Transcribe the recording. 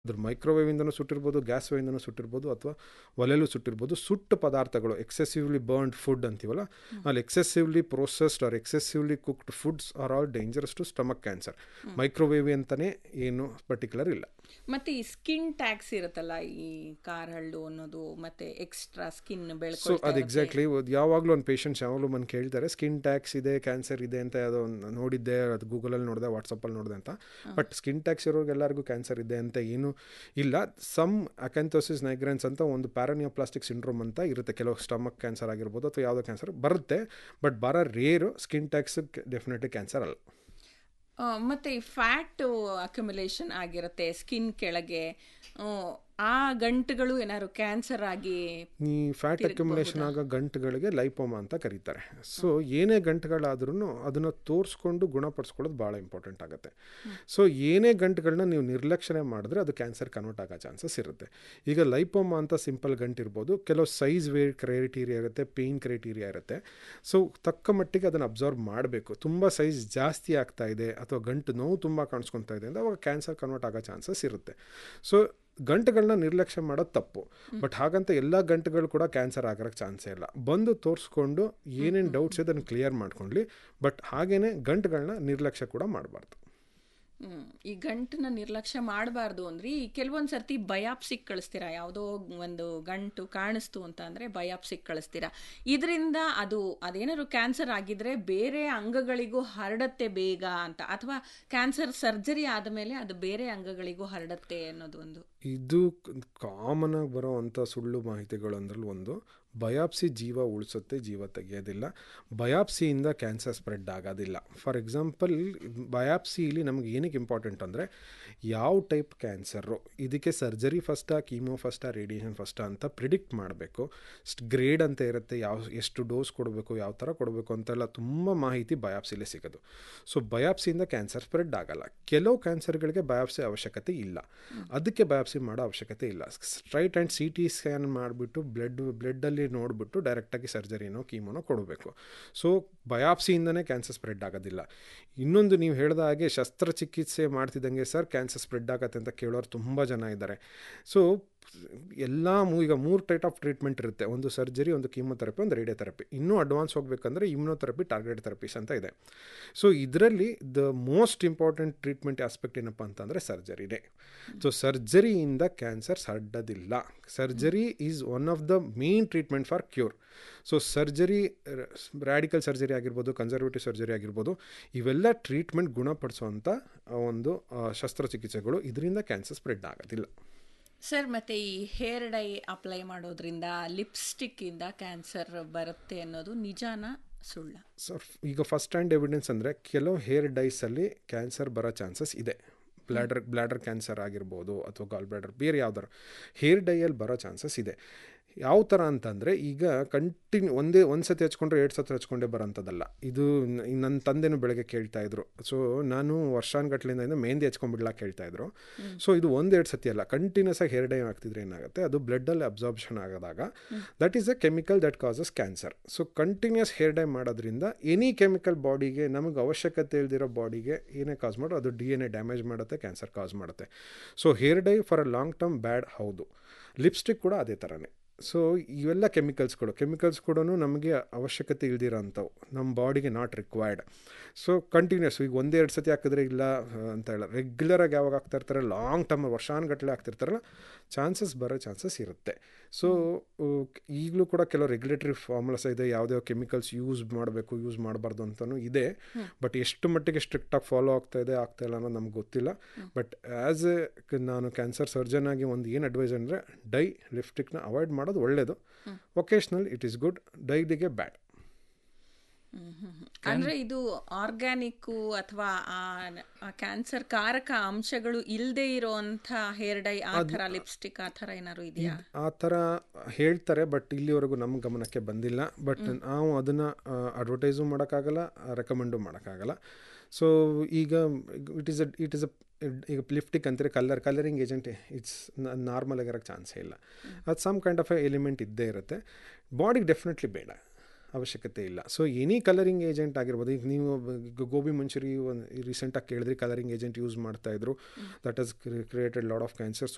ಅದ್ರ ಮೈಕ್ರೋವೇವಿಂದನೂ ಸುಟ್ಟಿರ್ಬೋದು ಗ್ಯಾಸ್ ವೇವಿಂದನೂ ಸುಟ್ಟಿರ್ಬೋದು ಅಥವಾ ಒಲೆಲೂ ಸುಟ್ಟಿರ್ಬೋದು ಸುಟ್ಟ ಪದಾರ್ಥಗಳು ಎಕ್ಸೆಸಿವ್ಲಿ ಬರ್ನ್ಡ್ ಫುಡ್ ಅಂತೀವಲ್ಲ ಅಲ್ಲಿ excessively processed or excessively cooked foods are all dangerous to stomach cancer microwave ಅಂತಲೇ ಏನು ಪರ್ಟಿಕ್ಯುಲರ್ ಇಲ್ಲ ಮತ್ತೆ ಈ ಸ್ಕಿನ್ ಟ್ಯಾಕ್ಸ್ ಇರುತ್ತಲ್ಲ ಈ ಕಾರ್ ಹಳ್ಳು ಅನ್ನೋದು ಮತ್ತೆ ಎಕ್ಸ್ಟ್ರಾ ಸ್ಕಿನ್ ಸೊ ಬೆಳ್ಕೊಳ್ತಾ ಅದು ಎಕ್ಸಾಕ್ಟ್ಲಿ ಯಾವಾಗಲೂ ಒಂದು ಪೇಷಂಟ್ಸ್ ಯಾವಾಗಲೂ ಬಂದು ಕೇಳ್ತಾರೆ ಸ್ಕಿನ್ ಟ್ಯಾಕ್ಸ್ ಇದೆ ಕ್ಯಾನ್ಸರ್ ಇದೆ ಅಂತ ಯಾವುದೋ ಒಂದು ನೋಡಿದ್ದೆ ಅದು ಗೂಗಲಲ್ಲಿ ನೋಡಿದೆ ವಾಟ್ಸಪ್ಪಲ್ಲಿ ನೋಡಿದೆ ಅಂತ ಬಟ್ ಸ್ಕಿನ್ ಟ್ಯಾಕ್ಸ್ ಇರೋರಿಗೆಲ್ಲರಿಗೂ ಕ್ಯಾನ್ಸರ್ ಇದೆ ಅಂತ ಏನು ಇಲ್ಲ ಸಮ್ ಅಕ್ಯಾಂಥೋಸಿಸ್ ನೈಗ್ರೆನ್ಸ್ ಅಂತ ಒಂದು ಪ್ಯಾರಾನಿಯೋಪ್ಲಾಸ್ಟಿಕ್ ಸಿಂಡ್ರೋಮ್ ಅಂತ ಇರುತ್ತೆ ಕೆಲವು ಸ್ಟಮಕ್ ಕ್ಯಾನ್ಸರ್ ಆಗಿರ್ಬೋದು ಅಥವಾ ಯಾವುದೋ ಕ್ಯಾನ್ಸರ್ ಬರುತ್ತೆ ಬಟ್ ಬರೋ rare skin tags definitely cancer ಅಲ್ಲ ಆ, ಮತ್ತೆ ಈ ಫ್ಯಾಟ್ ಅಕ್ಯುಮುಲೇಷನ್ ಆಗಿರುತ್ತೆ ಸ್ಕಿನ್ ಕೆಳಗೆ ಆ, ಆ ಗಂಟುಗಳು ಏನಾದ್ರು ಕ್ಯಾನ್ಸರ್ ಆಗಿ ಈ ಫ್ಯಾಟ್ ಅಕ್ಯುಮುಲೇಷನ್ ಆಗೋ ಗಂಟುಗಳಿಗೆ ಲೈಪೋಮಾ ಅಂತ ಕರೀತಾರೆ ಸೊ ಏನೇ ಗಂಟುಗಳಾದ್ರೂ ಅದನ್ನು ತೋರಿಸ್ಕೊಂಡು ಗುಣಪಡಿಸ್ಕೊಳ್ಳೋದು ಭಾಳ ಇಂಪಾರ್ಟೆಂಟ್ ಆಗುತ್ತೆ ಸೊ ಏನೇ ಗಂಟುಗಳನ್ನ ನೀವು ನಿರ್ಲಕ್ಷಣೆ ಮಾಡಿದ್ರೆ ಅದು ಕ್ಯಾನ್ಸರ್ ಕನ್ವರ್ಟ್ ಆಗೋ ಚಾನ್ಸಸ್ ಇರುತ್ತೆ ಈಗ ಲೈಪೋಮಾ ಅಂತ ಸಿಂಪಲ್ ಗಂಟು ಇರ್ಬೋದು ಕೆಲವು ಸೈಜ್ ವೇ ಕ್ರೈಟೀರಿಯಾ ಇರುತ್ತೆ ಪೇಯ್ನ್ ಕ್ರೈಟೀರಿಯಾ ಇರುತ್ತೆ ಸೊ ತಕ್ಕ ಮಟ್ಟಿಗೆ ಅದನ್ನು ಅಬ್ಸರ್ವ್ ಮಾಡಬೇಕು ತುಂಬ ಸೈಜ್ ಜಾಸ್ತಿ ಆಗ್ತಾ ಇದೆ ಅಥವಾ ಗಂಟು ನೋವು ತುಂಬ ಕಾಣಿಸ್ಕೊತಾ ಇದೆ ಅಂದರೆ ಅವಾಗ ಕ್ಯಾನ್ಸರ್ ಕನ್ವರ್ಟ್ ಆಗೋ ಚಾನ್ಸಸ್ ಇರುತ್ತೆ ಸೊ ಗಂಟುಗಳನ್ನ ನಿರ್ಲಕ್ಷ್ಯ ಮಾಡೋದು ತಪ್ಪು ಬಟ್ ಹಾಗಂತ ಎಲ್ಲ ಗಂಟುಗಳು ಕೂಡ ಕ್ಯಾನ್ಸರ್ ಆಗೋಕ್ಕೆ ಚಾನ್ಸೇ ಇಲ್ಲ ಬಂದು ತೋರಿಸ್ಕೊಂಡು ಏನೇನು ಡೌಟ್ಸ್ ಇದೆ ಅದನ್ನು ಕ್ಲಿಯರ್ ಮಾಡ್ಕೊಳ್ಳಿ ಬಟ್ ಹಾಗೇನೆ ಗಂಟುಗಳನ್ನ ನಿರ್ಲಕ್ಷ್ಯ ಕೂಡ ಮಾಡಬಾರ್ದು ಹ್ಮ್. ಈ ಗಂಟನ್ನ ನಿರ್ಲಕ್ಷ್ಯ ಮಾಡಬಾರ್ದು ಅಂದ್ರೆ ಈ ಕೆಲವೊಂದು ಸರ್ತಿ ಬಯಾಪ್ಸಿಕ್ ಕಳಿಸ್ತೀರಾ ಯಾವುದೋ ಒಂದು ಗಂಟು ಕಾಣಿಸ್ತು ಅಂತ ಅಂದ್ರೆ ಬಯಾಪ್ಸಿಕ್ ಕಳಿಸ್ತೀರಾ ಇದರಿಂದ ಅದು ಅದೇನಾದ್ರು ಕ್ಯಾನ್ಸರ್ ಆಗಿದ್ರೆ ಬೇರೆ ಅಂಗಗಳಿಗೂ ಹರಡತ್ತೆ ಬೇಗ ಅಂತ ಅಥವಾ ಕ್ಯಾನ್ಸರ್ ಸರ್ಜರಿ ಆದಮೇಲೆ ಅದು ಬೇರೆ ಅಂಗಗಳಿಗೂ ಹರಡತ್ತೆ ಅನ್ನೋದು ಒಂದು ಇದು ಕಾಮನ್ ಆಗಿ ಬರೋ ಅಂಥ ಸುಳ್ಳು ಮಾಹಿತಿಗಳು ಅಂದ್ರಲ್ಲಿ ಒಂದು ಬಯಾಪ್ಸಿ ಜೀವ ಉಳಿಸುತ್ತೆ ಜೀವ ತೆಗೆಯೋದಿಲ್ಲ ಬಯಾಪ್ಸಿಯಿಂದ ಕ್ಯಾನ್ಸರ್ ಸ್ಪ್ರೆಡ್ ಆಗೋದಿಲ್ಲ ಫಾರ್ ಎಕ್ಸಾಂಪಲ್ ಬಯಾಪ್ಸಿಲಿ ನಮಗೆ ಏನಕ್ಕೆ ಇಂಪಾರ್ಟೆಂಟ್ ಅಂದರೆ ಯಾವ ಟೈಪ್ ಕ್ಯಾನ್ಸರು ಇದಕ್ಕೆ ಸರ್ಜರಿ ಫಸ್ಟಾ ಕೀಮೋ ಫಸ್ಟಾ ರೇಡಿಯೇಷನ್ ಫಸ್ಟಾ ಅಂತ ಪ್ರಿಡಿಕ್ಟ್ ಮಾಡಬೇಕು ಗ್ರೇಡ್ ಅಂತ ಇರುತ್ತೆ ಯಾವ ಎಷ್ಟು ಡೋಸ್ ಕೊಡಬೇಕು ಯಾವ ಥರ ಕೊಡಬೇಕು ಅಂತೆಲ್ಲ ತುಂಬ ಮಾಹಿತಿ ಬಯಾಪ್ಸಿಲೇ ಸಿಗೋದು ಸೊ ಬಯಾಪ್ಸಿಯಿಂದ ಕ್ಯಾನ್ಸರ್ ಸ್ಪ್ರೆಡ್ ಆಗಲ್ಲ ಕೆಲವು ಕ್ಯಾನ್ಸರ್ಗಳಿಗೆ ಬಯಾಪ್ಸಿ ಅವಶ್ಯಕತೆ ಇಲ್ಲ ಅದಕ್ಕೆ ಬಯಾಪ್ಸಿ ಮಾಡೋ ಅವಶ್ಯಕತೆ ಇಲ್ಲ straight and C T scan ಮಾಡಿಬಿಟ್ಟು ಬ್ಲಡ್ ಬ್ಲಡ್ಡಲ್ಲಿ ನೋಡಿಬಿಟ್ಟು ಡೈರೆಕ್ಟಾಗಿ ಸರ್ಜರಿನೋ ಕೀಮೋನೋ ಕೊಡಬೇಕು ಸೊ ಬಯಾಪ್ಸಿಯಿಂದನೇ ಕ್ಯಾನ್ಸರ್ ಸ್ಪ್ರೆಡ್ ಆಗೋದಿಲ್ಲ ಇನ್ನೊಂದು ನೀವು ಹೇಳಿದ ಹಾಗೆ ಶಸ್ತ್ರಚಿಕಿತ್ಸೆ ಮಾಡ್ತಿದ್ದಂಗೆ ಸರ್ ಕ್ಯಾನ್ಸರ್ ಸ್ಪ್ರೆಡ್ ಆಗತ್ತೆ ಅಂತ ಕೇಳೋರು ತುಂಬ ಜನ ಇದ್ದಾರೆ ಸೊ ಎಲ್ಲ ಮೂ ಈಗ ಮೂರು ಟೈಪ್ ಆಫ್ ಟ್ರೀಟ್ಮೆಂಟ್ ಇರುತ್ತೆ ಒಂದು ಸರ್ಜರಿ ಒಂದು ಕೀಮೋಥೆರಪಿ ಒಂದು ರೇಡಿಯೋಥೆರಪಿ ಇನ್ನೂ ಅಡ್ವಾನ್ಸ್ ಹೋಗ್ಬೇಕಂದ್ರೆ ಇಮ್ಯುನೋಥೆರಪಿ ಟಾರ್ಗೆಟ್ ಥೆರಪೀಸ್ ಅಂತ ಇದೆ ಸೊ ಇದರಲ್ಲಿ the most important treatment aspect ಏನಪ್ಪ ಅಂತಂದರೆ ಸರ್ಜರಿನೇ ಸೊ ಸರ್ಜರಿಯಿಂದ ಕ್ಯಾನ್ಸರ್ ಹರಡೋದಿಲ್ಲ surgery is one of the main treatment for cure so surgery radical surgery ಆಗಿರ್ಬೋದು ಕನ್ಸರ್ವೇಟಿವ್ ಸರ್ಜರಿ ಆಗಿರ್ಬೋದು ಇವೆಲ್ಲ ಟ್ರೀಟ್ಮೆಂಟ್ ಗುಣಪಡಿಸುವಂಥ ಒಂದು ಆ, ಶಸ್ತ್ರಚಿಕಿತ್ಸೆಗಳು ಇದರಿಂದ ಕ್ಯಾನ್ಸರ್ ಸ್ಪ್ರೆಡ್ ಆಗೋದಿಲ್ಲ ಸರ್ ಮತ್ತೆ ಈ ಹೇರ್ ಡೈ ಅಪ್ಲೈ ಮಾಡೋದ್ರಿಂದ ಲಿಪ್ಸ್ಟಿಕ್ ಇಂದ ಕ್ಯಾನ್ಸರ್ ಬರುತ್ತೆ ಅನ್ನೋದು ನಿಜಾನ ಸುಳ್ಳ ಸರ್ ಈಗ ಫಸ್ಟ್ ಹ್ಯಾಂಡ್ ಎವಿಡೆನ್ಸ್ ಅಂದರೆ ಕೆಲವು ಹೇರ್ ಡೈಸಲ್ಲಿ ಕ್ಯಾನ್ಸರ್ ಬರೋ ಚಾನ್ಸಸ್ ಇದೆ ಬ್ಲ್ಯಾಡರ್ ಬ್ಲ್ಯಾಡರ್ ಕ್ಯಾನ್ಸರ್ ಆಗಿರ್ಬೋದು ಅಥವಾ ಗಾಲ್ ಬ್ಲ್ಯಾಡರ್ ಬೇರೆ ಯಾವ್ದಾರು ಹೇರ್ ಡೈಯಲ್ಲಿ ಬರೋ ಚಾನ್ಸಸ್ ಇದೆ ಯಾವ ಥರ ಅಂತಂದರೆ ಈಗ ಕಂಟಿನ್ಯೂ ಒಂದೇ ಒಂದು ಸತಿ ಹಚ್ಕೊಂಡ್ರೆ ಎರಡು ಸತಿ ಹಚ್ಕೊಂಡೇ ಬರೋಂಥದ್ದಲ್ಲ ಇದು ನ- ನನ್ನ ತಂದೆನೂ ಬೆಳಗ್ಗೆ ಕೇಳ್ತಾ ಇದ್ರು ಸೊ ನಾನು ವರ್ಷಾನ್ಗಟ್ಲಿಂದ ಮೆಹಂದಿ ಹಚ್ಕೊಂಡ್ಬಿಡ್ಲಾ ಕೇಳ್ತಾ ಇದ್ರು ಸೊ ಇದು ಒಂದೆರಡು ಸತಿ ಅಲ್ಲ ಕಂಟಿನ್ಯೂಸ್ ಆಗಿ ಹೇರ್ ಡೈ ಆಗ್ತಿದ್ರೆ ಏನಾಗುತ್ತೆ ಅದು ಬ್ಲಡ್ಡಲ್ಲಿ ಅಬ್ಸಾರ್ಬ್ಷನ್ ಆಗೋದಾಗ that is a chemical that causes cancer so continuous hair dye ಮಾಡೋದ್ರಿಂದ ಎನಿ ಕೆಮಿಕಲ್ ಬಾಡಿಗೆ ನಮಗೆ ಅವಶ್ಯಕತೆ ಇಲ್ದಿರೋ ಬಾಡಿಗೆ ಏನೇ ಕಾಸ್ ಮಾಡೋ ಅದು ಡಿ ಎನ್ ಎ ಡ್ಯಾಮೇಜ್ ಮಾಡುತ್ತೆ ಕ್ಯಾನ್ಸರ್ ಕಾಸ್ ಮಾಡುತ್ತೆ so hair dye for a long term bad ಹೌದು ಲಿಪ್ಸ್ಟಿಕ್ ಕೂಡ ಅದೇ ಥರನೇ ಸೊ ಇವೆಲ್ಲ ಕೆಮಿಕಲ್ಸ್ಗಳು ಕೆಮಿಕಲ್ಸ್ ಕೂಡ ನಮಗೆ ಅವಶ್ಯಕತೆ ಇಲ್ದಿರೋ ಅಂಥವು ನಮ್ಮ ಬಾಡಿಗೆ ನಾಟ್ ರಿಕ್ವೈರ್ಡ್ ಸೊ ಕಂಟಿನ್ಯೂಸ್ ಈಗ ಒಂದೆರಡು ಸತಿ ಹಾಕಿದ್ರೆ ಇಲ್ಲ ಆ, ಅಂತ ಹೇಳ ರೆಗ್ಯುಲರಾಗಿ ಯಾವಾಗ ಆಗ್ತಾ ಇರ್ತಾರೆ ಲಾಂಗ್ ಟರ್ಮ್ ವರ್ಷಾನುಗಟ್ಟಲೆ ಆಗ್ತಿರ್ತಾರಲ್ಲ ಚಾನ್ಸಸ್ ಬರೋ ಚಾನ್ಸಸ್ ಇರುತ್ತೆ ಸೊ ಈಗಲೂ ಕೂಡ ಕೆಲವು ರೆಗ್ಯುಲೇಟರಿ ಫಾರ್ಮುಲಾಸ್ ಇದೆ ಯಾವುದೇ ಕೆಮಿಕಲ್ಸ್ ಯೂಸ್ ಮಾಡಬೇಕು ಯೂಸ್ ಮಾಡಬಾರ್ದು ಅಂತಲೂ ಇದೆ ಬಟ್ ಎಷ್ಟು ಮಟ್ಟಿಗೆ ಸ್ಟ್ರಿಕ್ಟಾಗಿ ಫಾಲೋ ಆಗ್ತಾ ಇದೆ ಆಗ್ತಾ ಇಲ್ಲ ಅನ್ನೋದು ನಮ್ಗೆ ಗೊತ್ತಿಲ್ಲ ಬಟ್ ಆ್ಯಸ್ ಎ ನಾನು ಕ್ಯಾನ್ಸರ್ ಸರ್ಜನ್ ಆಗಿ ಒಂದು ಏನು ಅಡ್ವೈಸ್ ಅಂದರೆ ಡೈ ಲಿಪ್ಸ್ಟಿಕ್ನ ಅವಾಯ್ಡ್ ಮಾಡೋದು ಒಳ್ಳೆಯದು ಒಕೇಶ್ನಲ್ ಇಟ್ ಈಸ್ ಗುಡ್ ಡೈಲಿಗೆ ಬ್ಯಾಡ್ ಅಂದ್ರೆ ಇದು ಆರ್ಗ್ಯಾನಿಕ್ ಅಥವಾ ಆ ಕ್ಯಾನ್ಸರ್ ಕಾರಕ ಅಂಶಗಳು ಇಲ್ಲದೆ ಇರೋಂಥ ಹೇರ್ ಡೈ ಆ ಥರ ಲಿಪ್ಸ್ಟಿಕ್ ಆ ಥರ ಏನಾದ್ರು ಇದೆಯಾ ಆ ಥರ ಹೇಳ್ತಾರೆ ಬಟ್ ಇಲ್ಲಿವರೆಗೂ ನಮ್ಮ ಗಮನಕ್ಕೆ ಬಂದಿಲ್ಲ ಬಟ್ ನಾವು ಅದನ್ನು ಅಡ್ವರ್ಟೈಸು ಮಾಡೋಕ್ಕಾಗಲ್ಲ ರೆಕಮೆಂಡು ಮಾಡೋಕ್ಕಾಗಲ್ಲ ಸೊ ಈಗ it is a it is a ಈಗ ಲಿಫ್ಟಿಕ್ ಅಂತಾರೆ colour colouring agent it's normal ಆಗಿರೋಕ್ಕೆ ಚಾನ್ಸೇ ಇಲ್ಲ ಅದು some kind of a element ಇದ್ದೇ ಇರುತ್ತೆ ಬಾಡಿಗೆ ಡೆಫಿನೆಟ್ಲಿ ಬೇಡ ಅವಶ್ಯಕತೆ ಇಲ್ಲ ಸೊ ಎನಿ ಕಲರಿಂಗ್ ಏಜೆಂಟ್ ಆಗಿರ್ಬೋದು ಈಗ ನೀವು ಗ- ಗೋಬಿ ಮಂಚೂರಿ ಒಂದು ರೀಸೆಂಟಾಗಿ ಕೇಳಿದ್ರಿ ಕಲರಿಂಗ್ ಏಜೆಂಟ್ ಯೂಸ್ ಮಾಡ್ತಾಯಿದ್ರು that has created lot of cancer